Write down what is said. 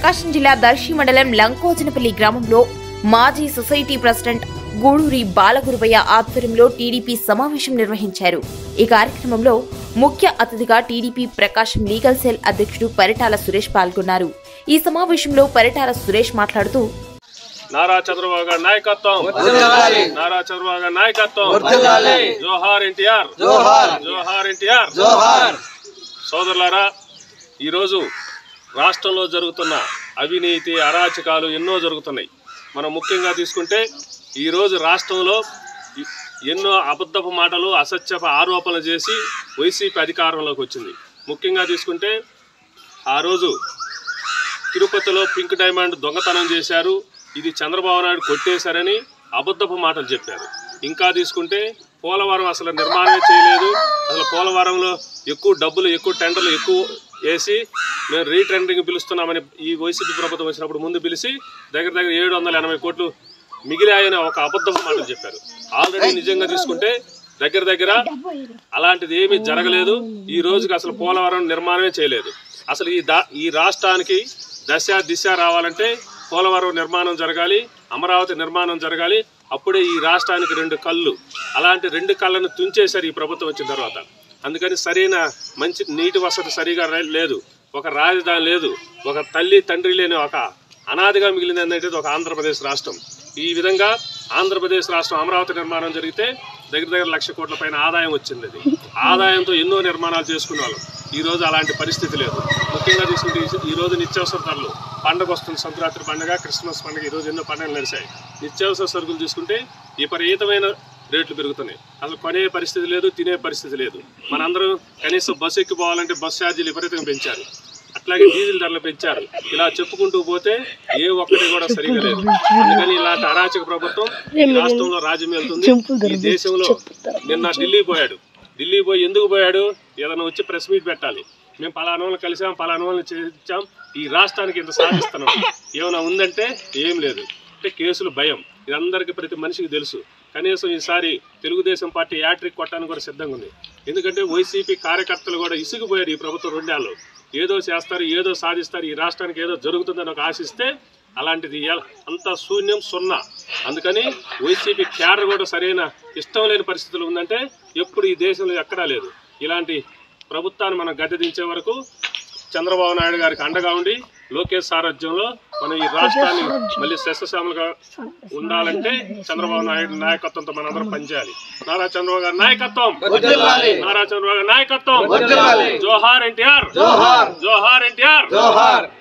ప్రకాశం జిల్లా దర్శి మండలం లంకోజనపల్లి గ్రామంలో మాజీ సొసైటీ ప్రెసిడెంట్ గూడూరి బాలగురువయ్య ఆధ్వర్యంలో టీడీపీ సమావేశం నిర్వహించారు ఈ కార్యక్రమంలో ముఖ్య అతిథిగా టీడీపీ ప్రకాశం లీగల్ సెల్ అధ్యక్షుడు పరిటాల సురేష్ పాల్గొన్నారు ఈ సమావేశంలో పరిటాల సురేష్ మాట్లాడుతూ నారా చంద్రబాబు గారి నాయకత్వం నారా చంద్రబాబు గారి నాయకత్వం జోహార్ ఎన్టీఆర్ జోహార్ ఎన్టీఆర్ సోదరులారా ఈరోజు రాష్ట్రంలో జరుగుతున్న అవినీతి అరాచకాలు ఎన్నో జరుగుతున్నాయి మనం ముఖ్యంగా తీసుకుంటే ఈరోజు రాష్ట్రంలో ఎ- ఎన్నో అబద్ధపు మాటలు అసత్యపు ఆరోపణలు చేసి వైసీపీ అధికారంలోకి వచ్చింది ముఖ్యంగా తీసుకుంటే ఆ రోజు తిరుపతిలో పింక్ డైమండ్ దొంగతనం చేశారు ఇది చంద్రబాబు నాయుడు కొట్టేశారని అబద్ధపు మాటలు చెప్పారు ఇంకా తీసుకుంటే పోలవరం అసలు నిర్మాణమే చేయలేదు అసలు పోలవరంలో ఎక్కువ డబ్బులు ఎక్కువ టెండర్లు ఎక్కువ వేసి మేము రీటెండరింగ్ పిలుస్తున్నామని ఈ వైసీపీ ప్రభుత్వం వచ్చినప్పుడు ముందు పిలిచి దగ్గర దగ్గర ఏడు వందల ఎనభై కోట్లు మిగిలాయని ఒక అబద్ధపు మాటలు చెప్పారు ఆల్రెడీ నిజంగా తీసుకుంటే దగ్గర దగ్గర అలాంటిది ఏమీ జరగలేదు ఈ రోజుకి అసలు పోలవరం నిర్మాణమే చేయలేదు అసలు ఈ దా ఈ రాష్ట్రానికి దశ దిశ రావాలంటే పోలవరం నిర్మాణం జరగాలి అమరావతి నిర్మాణం జరగాలి అప్పుడే ఈ రాష్ట్రానికి రెండు కళ్ళు అలాంటి రెండు కళ్ళను తుంచేశారు ఈ ప్రభుత్వం వచ్చిన తర్వాత అందుకని సరైన మంచి నీటి వసతి సరిగా రే- లేదు ఒక రాజధాని లేదు ఒక తల్లి తండ్రి లేని ఒక అనాదిగా మిగిలింది అనేది ఒక ఆంధ్రప్రదేశ్ రాష్ట్రం ఈ విధంగా ఆంధ్రప్రదేశ్ రాష్ట్రం అమరావతి నిర్మాణం జరిగితే దగ్గర దగ్గర లక్ష కోట్ల పైన ఆదాయం వచ్చింది అది ఆదాయంతో ఎన్నో నిర్మాణాలు చేసుకునే వాళ్ళం ఈ రోజు అలాంటి పరిస్థితి లేదు ముఖ్యంగా తీసుకుంటే ఈ- ఈ రోజు నిత్యావసర ధరలు పండగ వస్తుంది సంక్రాంతి పండుగ క్రిస్మస్ పండుగ ఈ రోజు ఎన్నో పండుగలు నడిచాయి నిత్యావసర సరుకులు తీసుకుంటే విపరీతమైన రేట్లు పెరుగుతున్నాయి అసలు కొనే పరిస్థితి లేదు తినే పరిస్థితి లేదు మనందరం కనీసం బస్సు ఎక్కి పోవాలంటే బస్ ఛార్జీలు విపరీతంగా పెంచారు అట్లాగే డీజిల్ ధరలు పెంచారు ఇలా చెప్పుకుంటూ పోతే ఏ ఒక్కటి కూడా సరిగా లేదు అందుకని ఇలాంటి అరాచక ప్రభుత్వం ఈ రాష్ట్రంలో రాజ్యం వెళ్తుంది ఈ దేశంలో నిన్న ఢిల్లీ పోయాడు ఢిల్లీ పోయి ఎందుకు పోయాడు ఏదైనా వచ్చి ప్రెస్ మీట్ పెట్టాలి మేము పలానా వాళ్ళని కలిసాం పలానా వాళ్ళని చేయించాం ఈ రాష్ట్రానికి ఇంత సాధిస్తున్నాం ఏమైనా ఉందంటే ఏం లేదు అంటే కేసులు భయం ఇది అందరికీ ప్రతి మనిషికి తెలుసు కనీసం ఈసారి తెలుగుదేశం పార్టీ యాట్రిక్ కొట్టడానికి కూడా సిద్ధంగా ఉంది ఎందుకంటే వైసీపీ కార్యకర్తలు కూడా ఇసుకుపోయారు ఈ ప్రభుత్వం రెండేళ్ళు ఏదో చేస్తారు ఏదో సాధిస్తారు ఈ రాష్ట్రానికి ఏదో జరుగుతుందని ఒక ఆశిస్తే అలాంటిది ఎ- అంతా శూన్యం సున్నా అందుకని వైసీపీ క్యాడర్ కూడా సరైన ఇష్టం లేని పరిస్థితులు ఉందంటే ఎప్పుడు ఈ దేశంలో ఎక్కడా లేదు ఇలాంటి ప్రభుత్వాన్ని మనం గద్దెదించే వరకు చంద్రబాబు నాయుడు గారికి అండగా ఉండి లోకేష్ సారథ్యంలో మనం ఈ రాష్ట్రాన్ని మళ్ళీ సస్యశ్యామలుగా ఉండాలంటే చంద్రబాబు నాయుడు నాయకత్వంతో మనందరం పనిచేయాలి నారా చంద్రబాబు గారి నాయకత్వం నారా చంద్రబాబు గారి నాయకత్వం జోహార్ ఎన్టీఆర్ జోహార్ ఎన్టీఆర్